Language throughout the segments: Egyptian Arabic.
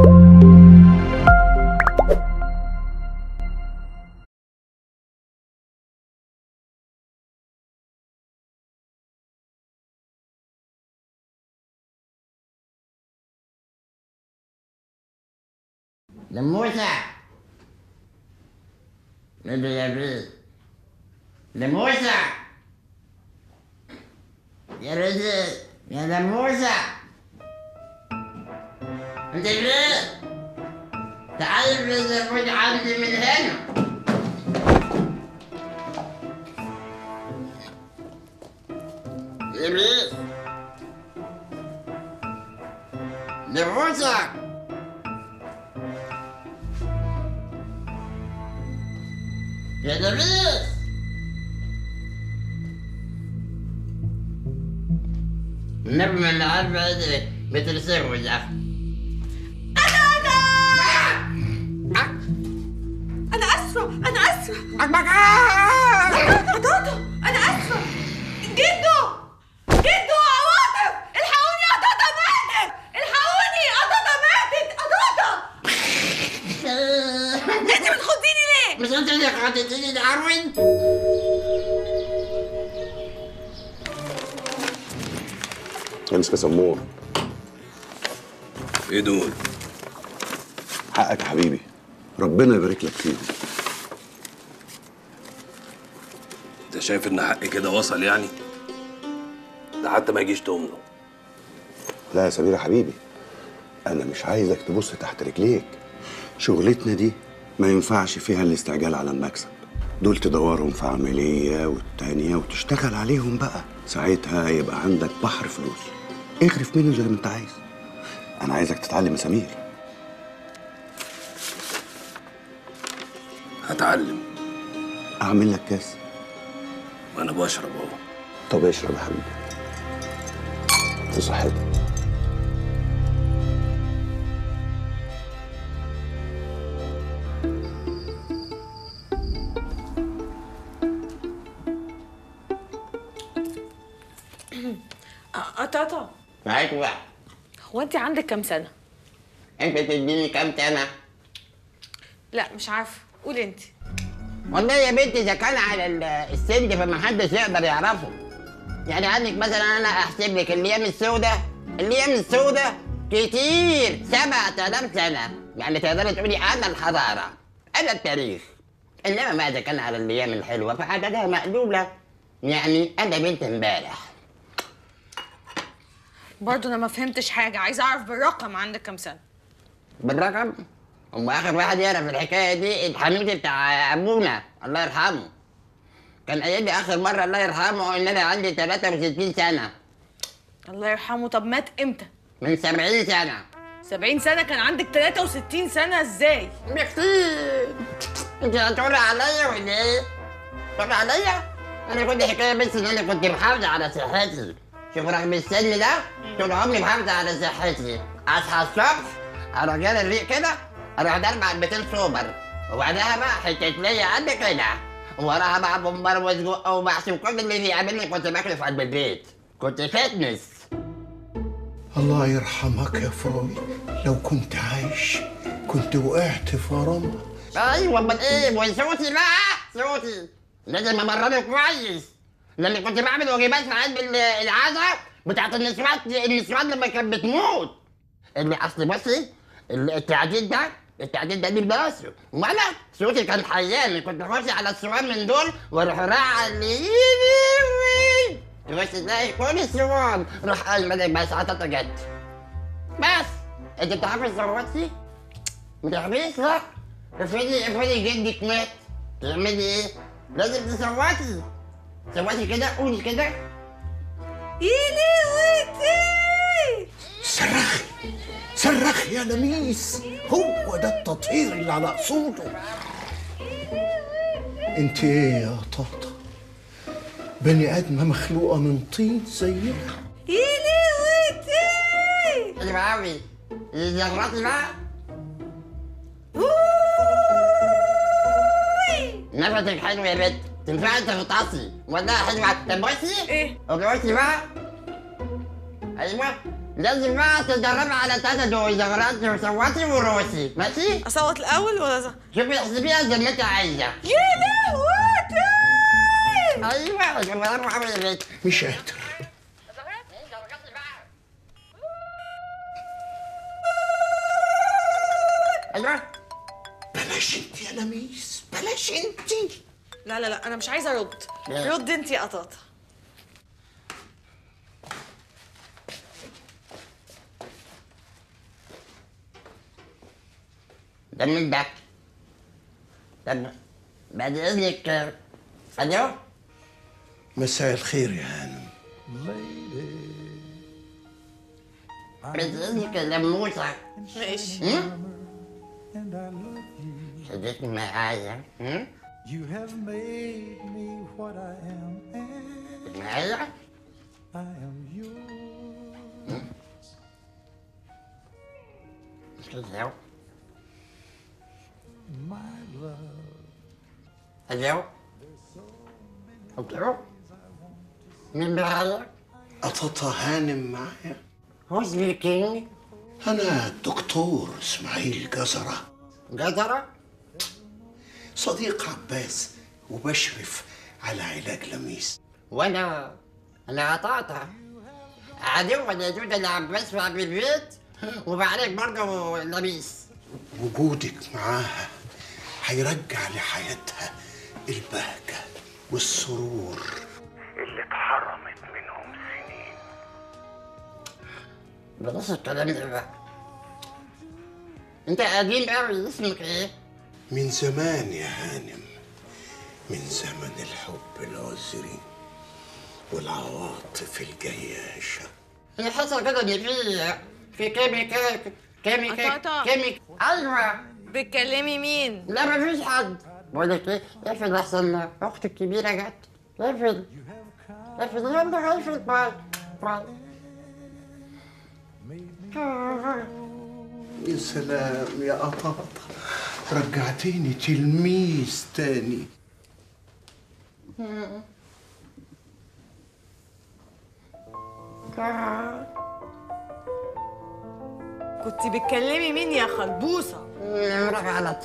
لموسى نبي يا بيه لموسى يا رجل يا لموسى انت ليه تعال بزفوت عندي من هنا يا بيه لموسى يا دبيس النبي من عارفة بترسم ده انا اسفه انا اسفه طاطا انا اسفه جدو جدو عواطف الحقوني يا طاطا ماتت الحقوني يا طاطا ماتت يا طاطا انت بتخضيني ليه مش انت اللي خدتني داروين امسك يا سمور ايه دول؟ حقك يا حبيبي ربنا يبارك لك فيهم انت شايف ان حقي كده وصل يعني؟ ده حتى ما يجيش تمنه لا يا سمير يا حبيبي انا مش عايزك تبص تحت رجليك شغلتنا دي ما ينفعش فيها الاستعجال على المكسب دول تدورهم في عملية والتانية وتشتغل عليهم بقى ساعتها يبقى عندك بحر فلوس اغرف منه زي ما انت عايز انا عايزك تتعلم يا سمير هتعلم اعمل لك كاس وانا بشرب اهو طب اشرب يا حبيبي في صحتك اه طاطا معاك بقى هو انت عندك كام سنه انت تديني كام سنة لا مش عارفه قول انت والله يا بنتي اذا كان على ال- السن فما حدش يقدر يعرفه يعني عندك مثلا انا احسب لك الايام السوداء الايام السوداء كتير 7000 سنه يعني تقدري تقولي انا الحضاره انا التاريخ انما ما اذا كان على الايام الحلوه فعددها مقلوله يعني انا بنت امبارح برضه انا ما فهمتش حاجه عايزه اعرف بالرقم عندك كام سنه بالرقم هم اخر واحد يعرف الحكايه دي الحميد بتاع ابونا الله يرحمه كان قايل لي اخر مره الله يرحمه ان انا عندي 63 سنه الله يرحمه طب مات امتى من 70 سنه 70 سنه كان عندك 63 سنه ازاي بكتير انت هتقولي عليا ولا ايه؟ تقولي عليا؟ انا كنت حكايه بس ان انا كنت محافظه على صحتي شوف رغم السن ده طول عمري محافظه على صحتي اصحى الصبح اروح جاي الريق كده اروح ضرب علبتين سوبر وبعدها بقى حته ليا قد كده وراها بقى بومبار وسجق ومحشي وكل اللي بيقابلني كنت باكله في قلب البيت كنت فتنس الله يرحمك يا فروي لو كنت عايش كنت وقعت في فرامة ايوه امال ايه وصوتي بقى صوتي لازم امرنه كويس لان كنت بعمل واجبات في قلب ال- العزا بتاعت النسوان النسوان لما كانت بتموت اللي اصل بصي ال- التعديل ده التعديل ده ليه باسه وانا صوتي كان حيان كنت اخش على الصوان من دول واروح راعي اللي تخش تلاقي كل الصوان روح قايمه بس عطتها جت بس انت بتعرفي صوتي؟ ما تعرفيش لا افرضي افرضي جدك مات تعملي ايه؟ لازم تصوتي صوتي كده قولي كده يلي صرخي صرخي يا لميس هو ده التطهير اللي على اصوله انت ايه يا طاطا بني ادمه مخلوقه من طين زيها يلي حلو قوي زغرتي بقى نفسك حلو يا بنت تنفعي تغطاسي ولا حلوة طب بصي ايه بصي بقى ايوه لازم بقى تتدربي على تلاتة دول زغراتي وصوتي وروسي ماشي؟ اصوت الاول ولا ز... شوفي احسبيها زي ما انت عايزة يا لهوتي ايوه زغرات وعمل البيت مش قادر ايوه بلاش انت يا لميس بلاش انت لا لا لا انا مش عايزه ارد ليه؟ رد انت يا قطاطه ده من ده طب بعد اذنك الو مساء الخير يا هانم بعد اذنك لموسة ماشي صدقني معايا هم؟ You have made me what I am, and معايا I am yours. الو My love, الو الو مين معايا؟ قططة هانم معايا هو سبيكينج أنا الدكتور إسماعيل جزرة جزرة صديق عباس وبشرف على علاج لميس وانا انا قطعتها عدو ولا يجوز العباس في عبد البيت وبعالج برضه لبيس وجودك معاها هيرجع لحياتها البهجة والسرور اللي اتحرمت منهم سنين بلاش الكلام ده بقى انت قديم قوي اسمك ايه؟ من زمان يا هانم من زمن الحب العذري والعواطف الجياشة انا حاسه كده ان في في كيميكال كيميكال قطاطة. كيميكال ايوه بتكلمي مين لا مفيش حد بقول لك ايه اقفل احسن اختي الكبيره جت اقفل اقفل يلا اقفل باي باي يا سلام يا قطاطة رجعتيني تلميذ تاني كنت بتكلمي مين يا خلبوصه نمرة غلط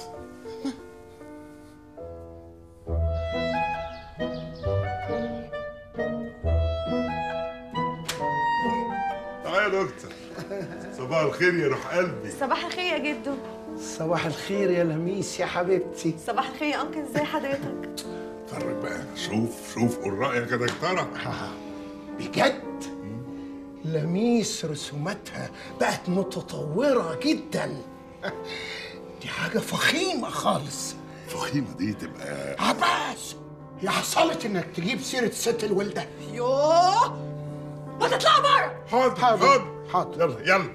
تعالى يا دكتور صباح الخير يا روح قلبي صباح الخير يا جدو صباح الخير يا لميس يا حبيبتي صباح الخير يا انكل ازاي حضرتك اتفرج بقى شوف شوف قول رايك يا دكتوره بجد لميس رسوماتها بقت متطورة جدا دي حاجة فخيمة خالص فخيمه دي تبقى عباس يا حصلت انك تجيب سيرة ست الولدة يوه ما تطلع بره حاضر حاضر، حاضر حاضر. يلا يلا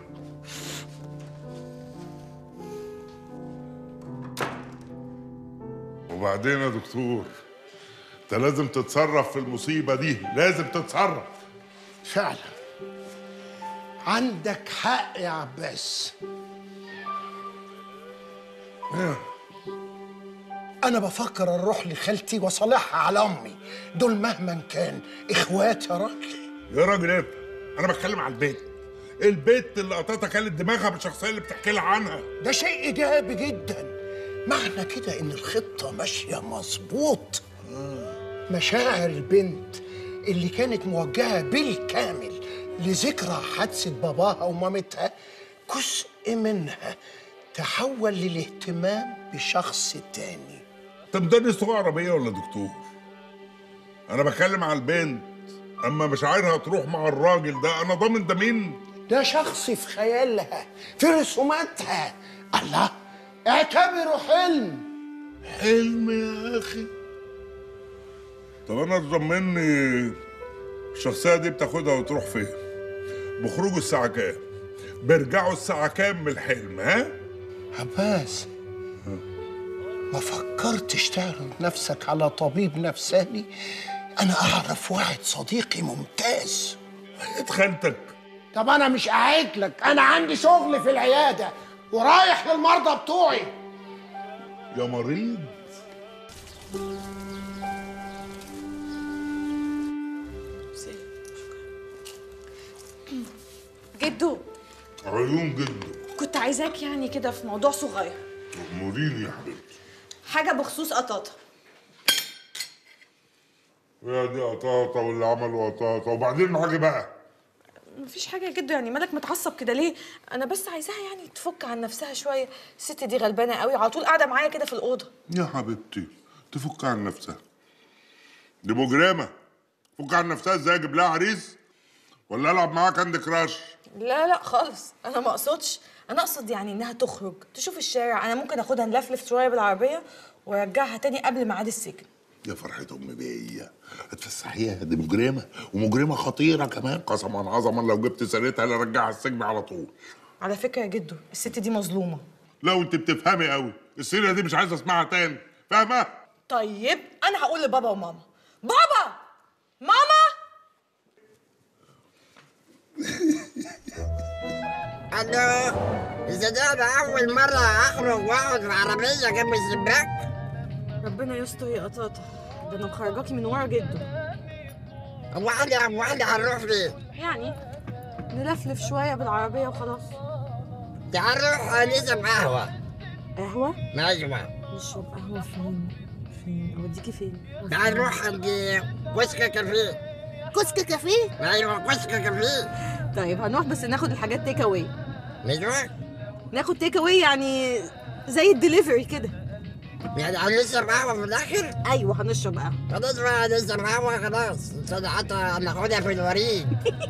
وبعدين يا دكتور انت لازم تتصرف في المصيبه دي لازم تتصرف فعلا عندك حق يا عباس أنا بفكر أروح لخالتي وأصالحها على أمي دول مهما كان إخوات يا راجل يا راجل انت انا بتكلم على البيت البيت اللي قطعتها كانت دماغها بالشخصيه اللي بتحكي لها عنها ده شيء إيجابي جدا معنى كده إن الخطة ماشية مظبوط مشاعر البنت اللي كانت موجهة بالكامل لذكرى حادثة باباها ومامتها جزء منها تحول للاهتمام بشخص تاني انت مدرس لغه عربيه ولا دكتور انا بتكلم على البنت اما مشاعرها تروح مع الراجل ده انا ضامن ده مين ده شخص في خيالها في رسوماتها الله اعتبره حلم حلم يا اخي طب انا تضمني الشخصيه دي بتاخدها وتروح فين بخرجوا الساعه كام بيرجعوا الساعه كام من الحلم ها عباس ما فكرتش تعرض نفسك على طبيب نفساني انا اعرف واحد صديقي ممتاز حياة خالتك طب انا مش قاعد لك انا عندي شغل في العياده ورايح للمرضى بتوعي يا مريض جدو عيون جدا كنت عايزاك يعني كده في موضوع صغير موريني يا حبيبتي حاجه بخصوص قطاطه يا دي قطاطه واللي عملوا قطاطه وبعدين حاجه بقى مفيش حاجه يا جدو يعني مالك متعصب كده ليه انا بس عايزاها يعني تفك عن نفسها شويه الست دي غلبانه قوي على طول قاعده معايا كده في الاوضه يا حبيبتي تفك عن نفسها دي مجرمه تفك عن نفسها ازاي اجيب لها عريس ولا العب معاها كاندي كراش لا لا خالص انا ما اقصدش انا اقصد يعني انها تخرج تشوف الشارع انا ممكن اخدها نلفلف شويه بالعربيه وارجعها تاني قبل ميعاد السجن يا فرحة أم بيا اتفسحيها دي مجرمة ومجرمة خطيرة كمان قسما عظما لو جبت سيرتها لرجعها السجن على طول على فكره يا جدو الست دي مظلومه لو أنت بتفهمي قوي السيرة دي مش عايز أسمعها تاني فاهمة؟ طيب انا هقول لبابا وماما بابا ماما الو اذا ده انا اول مره اخرج واقعد في عربيه جنب الشباك ربنا يستر يا قطاطه ده انا مخرجاكي من ورا جدو هو احنا هو احنا هنروح فين؟ يعني نلفلف شويه بالعربيه وخلاص تعال نروح نشرب قهوه قهوه ايوه نشرب قهوه فين فين اوديكي فين تعال نروح عند كشك كافيه كسك كافيه ايوه كشك كافيه طيب هنروح بس ناخد الحاجات تيك اواي ايوه ناخد تيك اواي يعني زي الدليفري كده يعني هنشرب قهوه في الاخر؟ ايوه هنشرب قهوه خلاص بقى نشرب قهوه خلاص عشان حتى ناخدها في الوريد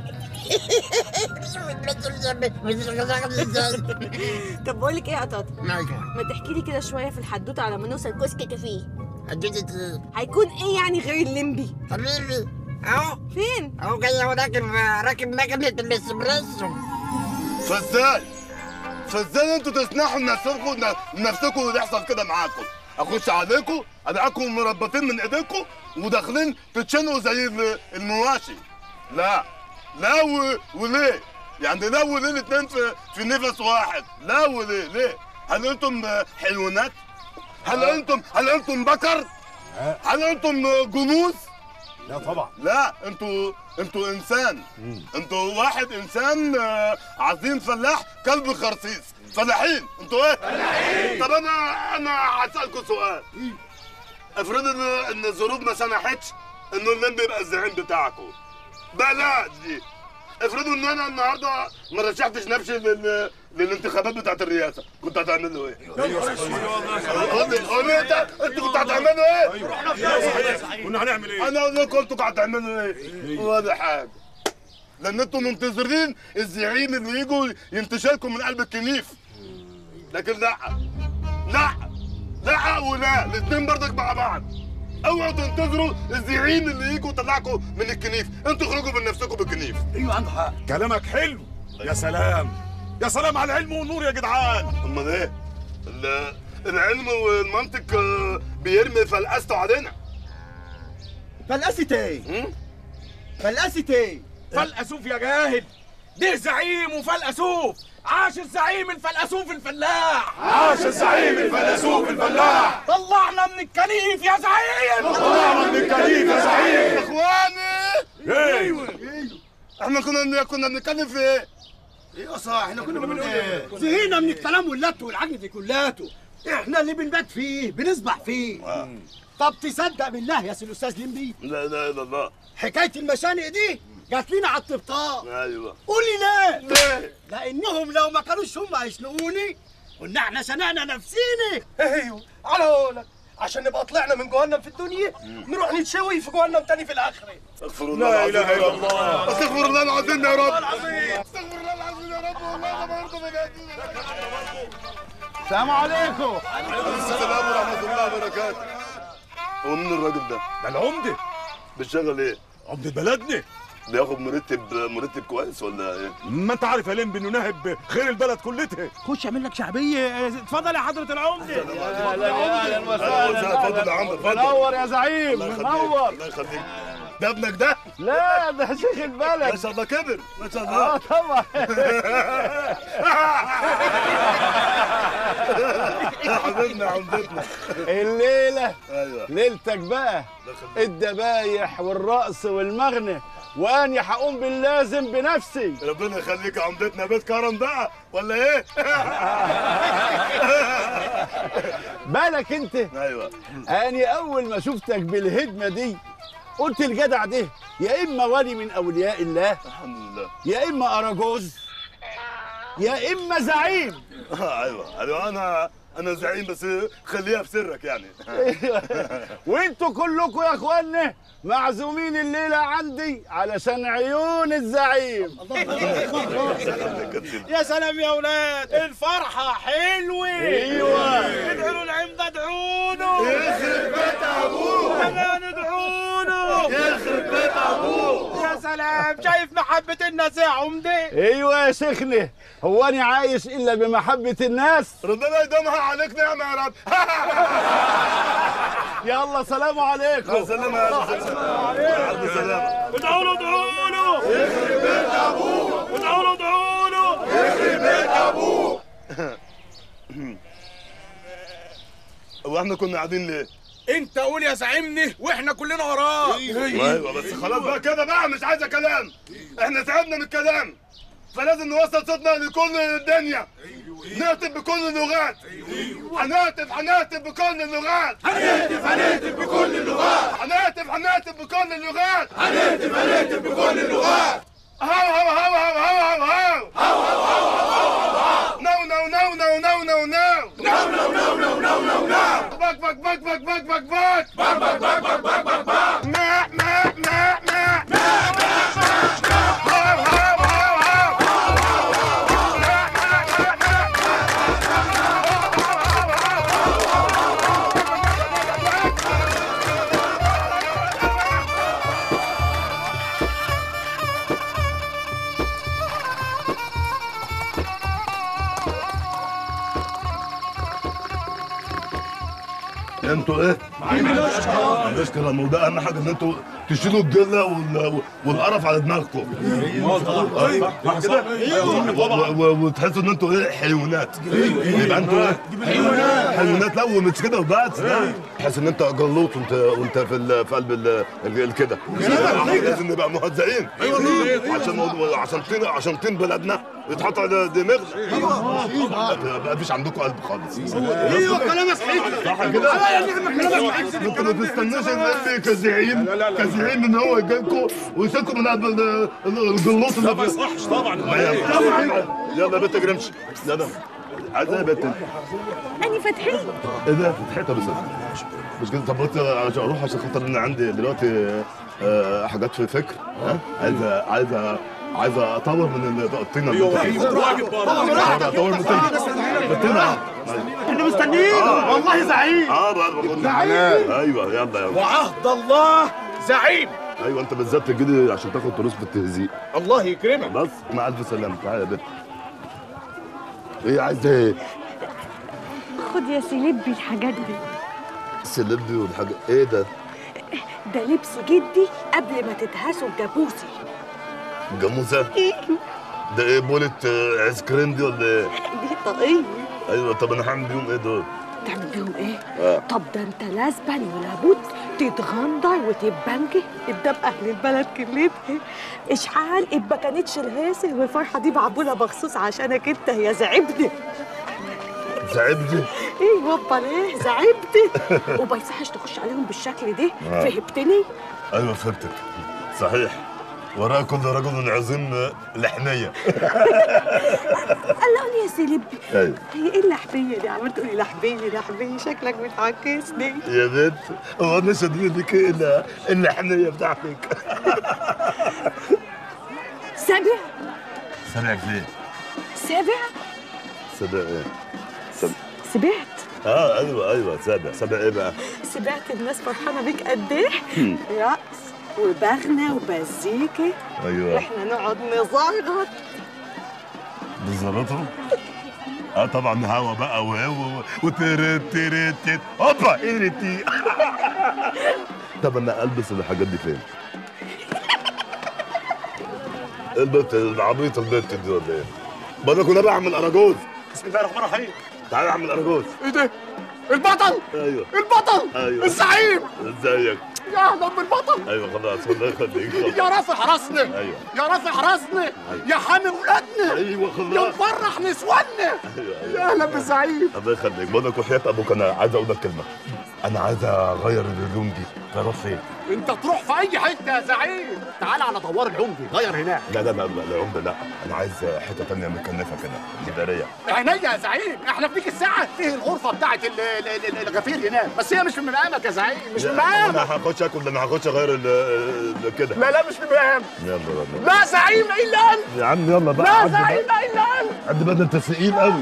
طب بقول لك ايه يا قطاطه ايوه ما تحكي لي كده شويه في الحدوته على ما نوصل كشك كافيه حدوتة ايه؟ هيكون ايه يعني غير الليمبي حبيبي اهو فين اهو جاي اهو راكب راكب مكنة الاسبريسو فازاي فازاي انتوا تسنحوا لنفسكم لنفسكم ويحصل كده معاكم اخش عليكم الاقيكم مربطين من ايديكم وداخلين تتشنقوا زي ال- المواشي لا لا و... وليه يعني لا وليه الاتنين في في نفس واحد لا وليه ليه هل انتم حيوانات هل انتم هل انتم بكر هل انتم جاموس لا طبعا لا انتوا انتوا انسان انتوا واحد انسان آه، عظيم فلاح كلب خرسيس فلاحين انتوا ايه فلاحين طب انا انا هسالكم سؤال افرض ان ان الظروف ما سمحتش انه اللمبي يبقى الزعيم بتاعكم بلاش دي افرضوا ان انا النهارده ما رشحتش نفسي لل... للانتخابات بتاعت الرئاسه كنت هتعملوا ايه؟ قول لي قول لي انت انتوا كنتوا هتعملوا ايه؟ كنا هنعمل ايه؟ انا اقول لكم انتوا هتعملوا ايه؟ ولا حاجه لان انتوا منتظرين الزعيم اللي يجوا ينتشلكم من قلب الكنيف لكن لا لا لا ولا الاثنين برضك مع بعض اوعوا تنتظروا الزعيم اللي يجوا يطلعكم من الكنيف انتوا اخرجوا من نفسكم بالكنيف ايوه عنده حق كلامك حلو يا سلام يا سلام على العلم والنور يا جدعان امال ايه؟ ال- العلم والمنطق آه، بيرمي فلقسته علينا فلقست ايه؟ فلقست ايه؟ فلقسوف يا جاهل ده زعيم وفلقسوف عاش الزعيم الفلقسوف الفلاح عاش الزعيم الفلقسوف الفلاح طلعنا من الكنيف يا زعيم طلعنا من الكنيف يا زعيم اخواني ايوه احنا كنا كنا بنتكلم في ايه؟ ايوه صح احنا كنا بنقول ايه؟ زهقنا من الكلام واللت والعجل دي كلاته احنا اللي بنبات فيه بنسبح فيه طب تصدق بالله يا سي الاستاذ لمبي لا اله الا الله حكايه المشانق دي جات لنا على الطبطاب ايوه قولي ليه؟ ليه؟ لانهم لو ما كانوش هم هيشنقوني كنا احنا شنقنا نفسينا ايوه على قولك عشان نبقى طلعنا من جهنم في الدنيا نروح نتشوي في جهنم تاني في الاخره استغفر الله لا العظيم إله يا إلا رب. الله. استغفر الله العظيم يا رب استغفر الله العظيم يا رب والله ما برضه بجد السلام عليكم السلام ورحمه الله وبركاته هو مين الراجل ده؟ ده العمده بيشتغل ايه؟ عمده بلدنا بياخد مرتب مرتب كويس ولا ايه؟ ما انت عارف يا لمبي انه ناهب خير البلد كلتها خش اعمل لك شعبيه اتفضل يا حضره العمده اهلا وسهلا اتفضل يا عم اتفضل منور يا زعيم الله يخليك منور الله يخليك ده ابنك ده؟ لا ده شيخ ما البلد شاء الله كبر ما شاء اه الله طبعا يا حبيبنا عمدتنا الليلة ايوه ليلتك بقى الله يخليك الدبايح والرقص والمغنى واني هقوم باللازم بنفسي ربنا يخليك يا عمدتنا بيت كرم بقى ولا ايه؟ بالك انت ايوه اني اول ما شفتك بالهدمه دي قلت الجدع ده يا اما ولي من اولياء الله الحمد لله يا اما اراجوز يا اما زعيم ايوه ايوه انا انا زعيم بس خليها في سرك يعني وانتوا كلكم يا اخوانا معزومين الليله عندي علشان عيون الزعيم يا سلام يا اولاد الفرحه حلوه ايوه ادعوا له العمده ادعوا له يخرب بيت ابوه كمان ادعوا له يخرب بيت ابوه يا سلام شايف محبه الناس يا عمده ايوه يا شيخنا هو انا عايش الا بمحبه الناس ربنا يدومها عليك نعمه يا رب يلا سلام عليكم سلام يا ألف سلام ألف سلام ادعوا له ادعوا له يخرب بيت ابوه ادعوا له ادعوا له هو احنا كنا قاعدين ليه؟ انت قول يا زعيمني واحنا كلنا وراك ايوه بس خلاص بقى كده بقى مش عايزه كلام احنا تعبنا من الكلام فلازم نوصل صوتنا لكل الدنيا نهتف بكل اللغات هنهتف هنهتف بكل اللغات هنهتف هنهتف بكل اللغات هنهتف هنهتف بكل اللغات هنهتف هنهتف بكل اللغات هاو هاو هاو هاو هاو هاو نو نو نو نو نو نو نو نو نو نو نو نو نو نو بك بك بك بك بك بك بك بك بك بك بك بك بك بك ما ما ما ما هاو هاو هاو هاو انتوا ايه؟ مشكلة ما هو ده اهم حاجه ان انتوا تشيلوا الجله وال... والقرف على دماغكم ايوه صح كده؟ و- و- وتحسوا ان انتوا ايه حيوانات يبقى انتوا ايه؟ حيوانات حيوانات لا ومش كده وبس لا تحس ان انت جلوط وانت وانت في ال... في قلب ال... ال... كده لازم نبقى مهزئين عشان موضوع عشان طين عشان طين بلدنا يتحط على دماغنا ما فيش عندكم قلب خالص ايوه كلامك صحيح صح كده؟ انت ما تستناش ان كزعيم كزعيم ان هو يجي لكم ويسيبكم من قلب ال- ال- الجلوط اللي ما يصحش طبعا يلا يا بنت جرمش يلا عايز ايه يا بنت أني فتحي ايه ده فتحتها بس مش كده طب قلت عشان اروح عشان خاطر انا عندي دلوقتي آه، حاجات في فكر ها عايز عايز عايز اطور من الطينه اللي انت فيها اطور اطور من الطينه من الطينه اه احنا مستنيين والله زعيم اه بقى بقول ايوه يلا يلا وعهد الله زعيم ايوه انت بالذات تجي عشان تاخد فلوس في التهزيق الله يكرمك بس مع الف سلامه تعالى يا بنت ايه عايز ايه؟ خد يا سيلبي الحاجات دي السلبي والحاجه ايه ده؟ ده لبس جدي قبل ما تدهسوا الجاموسي جاموسه؟ ده ايه بولة آه، عيس كريم دي ولا ايه؟ دي طاقية ايوه طب انا هعمل بيهم ايه دول؟ تعمل بيهم ايه؟ آه. طب ده انت لازما ولابد تتغندر وتتبنجي قدام اهل البلد كلتها اشحال إن ما كانتش الهاسه والفرحه دي معموله مخصوص عشانك انت يا زعبني زعبدي ايه وابا ليه زعبتي وما يصحش تخش عليهم بالشكل ده آه. فهمتني ايوه فهمتك صحيح وراء كل رجل عظيم لحمية قال لي يا سيلبي ايوه هي ايه اللحبيه دي عمال تقولي لحبيه لحبيه شكلك بتعكسني يا بنت هو انا شديد بك الا اللحمية بتاعتك سابع سامعك ليه؟ سابع سبع ايه؟ سبع سبعت اه ايوه ايوه سبع سبع ايه بقى؟ سمعت الناس فرحانه بيك قد ايه رقص وبغنى ومزيكا ايوه واحنا نقعد نزغط بالظبط اه طبعا هوا بقى وهو وترت ترت ترت هوبا ايرتي طب انا البس الحاجات دي فين؟ البنت العبيطه البنت دي ولا ايه؟ بقول كنا بعمل اراجوز بسم الله الرحمن الرحيم تعالى اعمل اراجوز ايه ده البطل ايوه البطل ايوه الزعيم ازيك يا اهلا بالبطل ايوه خلاص الله يخليك يا رافع راسنا ايوه يا رافع راسنا يا حامي ولادنا ايوه يا خلاص مفرح نسواننا يا اهلا بالزعيم الله يخليك بقول لك وحياة ابوك انا عايز اقول لك كلمه انا عايز اغير الهدوم دي اروح فين؟ انت تروح في اي حته يا زعيم تعال على دوار العمدي غير هناك لا لا لا لا لا عمده لا انا عايز حته تانية مكنفه كده اداريه عينيا يا زعيم احنا في ديك الساعه فيه الغرفه بتاعت ال- ال- ال- الغفير هناك بس هي مش في مقامك يا زعيم مش في مقامك انا هخش اكل انا هخش اغير ال- ال- كده لا لا مش في مقامك يلا يلا لا زعيم الا انت يا عم يلا بقى لا عدي زعيم بقى الا انت عدي بقى ده انت ثقيل قوي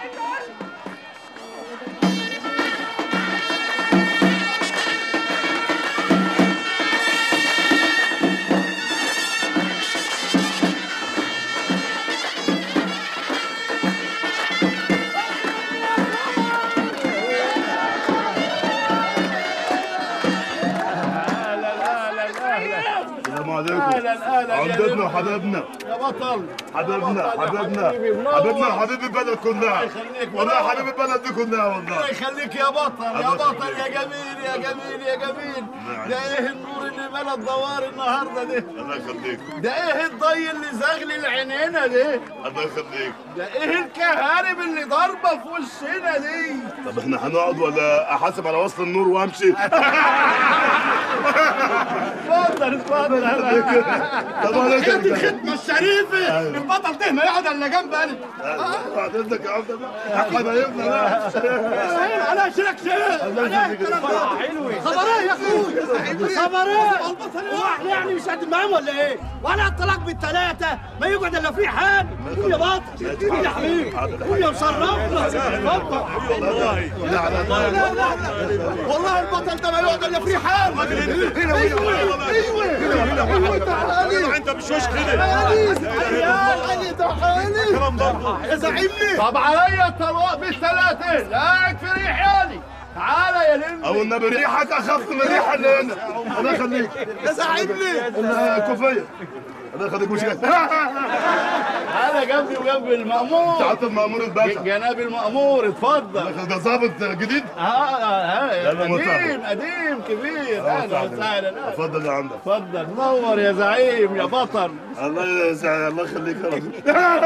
السلام عليكم اهلا اهلا عمدتنا وحبايبنا يا بطل حبيبنا حبيبنا حبيبي، منور. حبيبنا حبيب البلد كلها يخليك، والله منور. حبيب البلد دي كلها والله الله يخليك يا بطل يا الله بطل يخليك. يا جميل يا جميل يا جميل نعم. ده ايه النور اللي ملا الدوار النهارده ده الله يخليك ده ايه الضي اللي زغلل عينينا ده الله يخليك ده ايه الكهارب اللي ضاربه في وشنا دي طب احنا هنقعد ولا احاسب على وصل النور وامشي اتفضل اتفضل طب انا خدمة كده الخدمة الشريفة البطل ده ما يقعد الا جنب انا بعدين يا عمده بقى حبايبنا بقى انا اشيلك شيل حلوة خبر ايه يا اخوي خبر ايه البطل هو احنا يعني مش قد معاهم ولا ايه وانا الطلاق بالثلاثة ما يقعد الا في حال قول يا بطل قول يا حبيبي قول يا مشرفنا اتفضل والله لا لا لا والله البطل ده ما يقعد الا في حال ايوه ايوه ايوه تعالي انت مش وش كده تعالي تعالي تعالي يا زعيمني طب عليا الطلاق بالثلاثة لا يكفي ريح يعني تعالى يا لمبي او النبي ريحك اخف من الريحه اللي هنا الله يخليك يا زعيمني الكوفيه الله يخليك مش كده تعالى جنبي وجنب المأمور تعالى المأمور الباشا جناب المأمور اتفضل الله يخليك. ده ظابط جديد اه اه يلا قديم مرحبا. قديم كبير اهلا وسهلا أهلا. اتفضل يا عمده اتفضل نور يا زعيم يا بطل الله يسعدك الله يخليك يا رب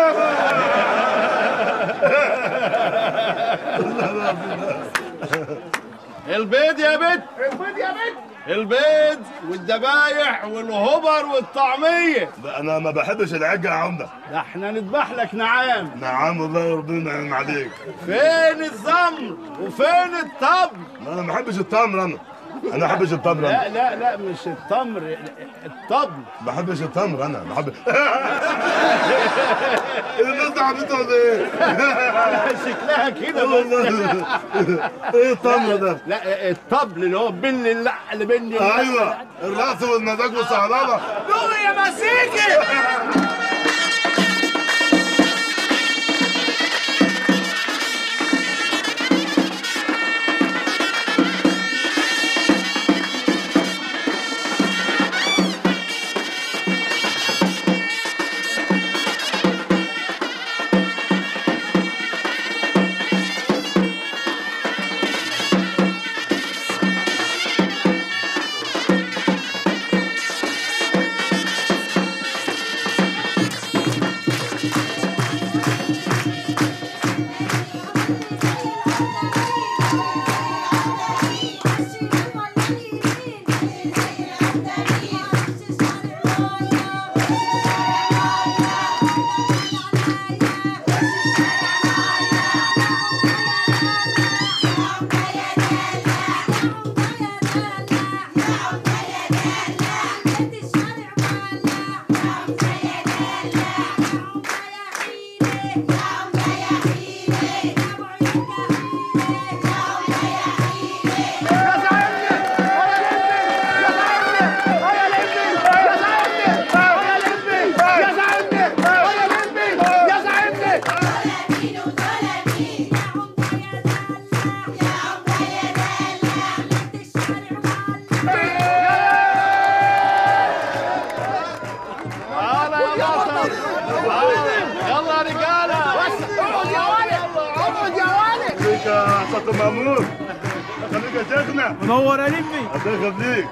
البيض يا بت البيض يا بت البيض والذبايح والهبر والطعمية لا، انا ما بحبش العجة يا عمده ده احنا نذبح لك نعام نعم والله ربنا ينعم عليك فين الزمر وفين الطبل لا، انا ما بحبش التمر انا انا ما بحبش التمر لا انا لا لا مش التمر الطبل ما بحبش التمر انا بحب الناس دي عبيطه ولا ايه؟ شكلها كده بس والله ايه التمر ده؟ لا الطبل اللي هو بن اللعل بن ايوه الرقص والمزاج والصهلله دول يا مسيكي يلا يا رجاله فيك يا حسن مأمور يخليك يا شيخنا منور يا لمي الله يخليك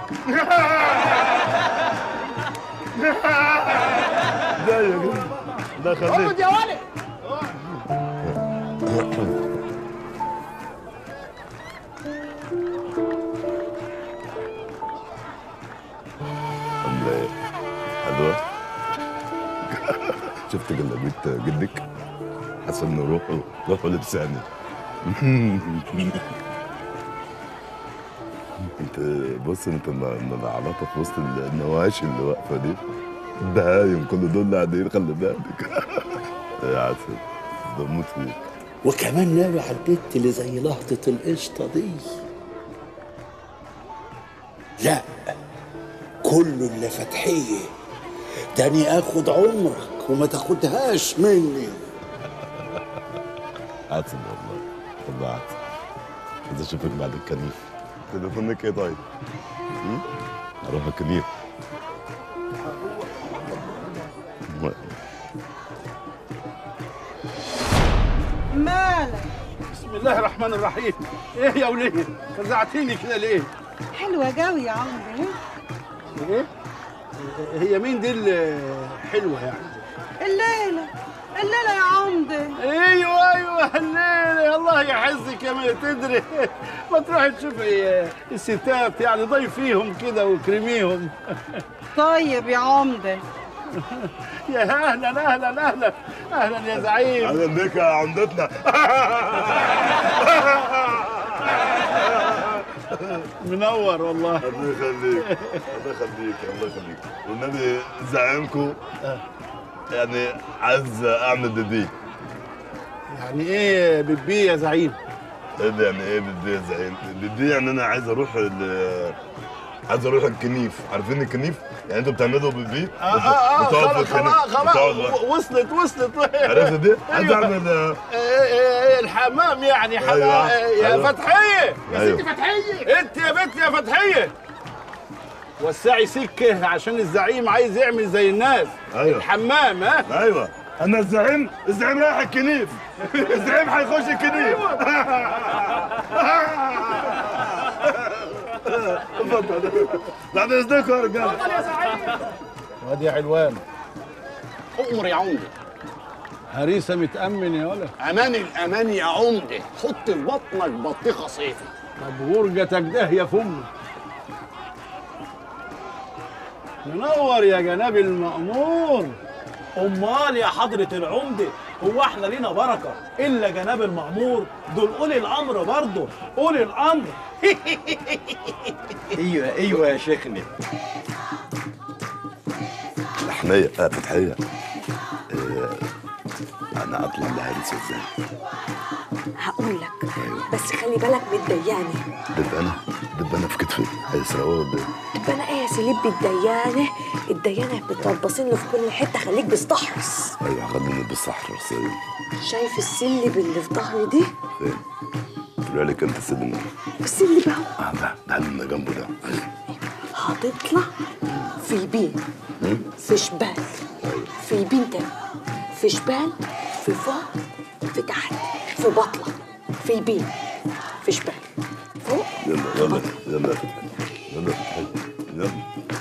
ازيك الله يخليك يا ولد عامله ايه؟ حلوه شفت جلابيه جدك حاسس انه روحه روحه لبساني انت بص انت العلاقه في وسط النواشي اللي واقفه دي البهايم كل دول قاعدين خلي بالك يا عسل بموت فيك وكمان ناوي على البت اللي زي لهطة القشطة دي لا كله اللي فتحية تاني اخد عمرك وما تاخدهاش مني عسل والله والله عسل عايز اشوفك بعد الكنيف تليفونك ايه طيب؟ هم؟ اروح الكنيف مالك بسم الله الرحمن الرحيم ايه يا وليه فزعتيني كده ليه حلوة قوي يا عمري ايه هي مين دي اللي حلوه يعني الليلة الليلة يا عمدة ايوه ايوه الليله الله يحزك يا ما تدري ما تروحي تشوفي الستات يعني ضيفيهم كده وكرميهم طيب يا عمدة يا اهلا اهلا اهلا اهلا يا زعيم اهلا بك يا عمدتنا منور والله الله يخليك الله يخليك الله يخليك والنبي زعيمكم يعني عايز اعمل ددي يعني ايه بتبي يا زعيم ايه ده يعني ايه ددي يا زعيم ددي يعني انا عايز اروح ال- عايز اروح الكنيف عارفين الكنيف يعني انتوا بتعملوا بالبي اه اه اه بتقعد في خلاص الكنيف خلاص بتقعد خلاص وصلت وصلت عرفت دي؟ عايز أيوة. اعمل آه، إيه إيه الحمام يعني حمام أيوة. يا أيوة. فتحية يا أيوة. ستي فتحية انت يا بنت يا فتحية وسعي سكة عشان الزعيم عايز يعمل زي الناس أيوة. الحمام ها ايوه انا الزعيم الزعيم رايح الكنيف الزعيم هيخش الكنيف اتفضل بعد اذنكم يا رجاله وادي يا علوان أمر يا عمدة هريسة متأمن يا ولد أمان الأمان يا عمدة حط في بطنك بطيخة صيفي طب غرجتك ده يا فم منور يا جناب المأمور امال يا حضرة العمدة هو احنا لينا بركة الا جناب المأمور دول اولي الامر برضه اولي الامر ايوه ايوه يا شيخنا لحمية آه فتحية آه، أنا أطلع لهريسة إزاي؟ هقول لك بس خلي بالك من الديانة دبانة دبانة في كتفي هيسرقوها ولا إيه؟ تبقى انا ايه يا سليب الديانة الديانة بتربصين له في كل حتة خليك بستحرص أيوة خليني بالصحراء رصيد شايف السلب اللي في ظهري دي فين؟ طلع لك أنت سلم السلب اهو آه ده ده اللي جنبه ده هتطلع في يبين في شمال في يبين تاني في شمال في فوق في تحت في بطلة في يبين في شمال فوق يلا يلا يلا يا فتحية يلا يا فتحية يلا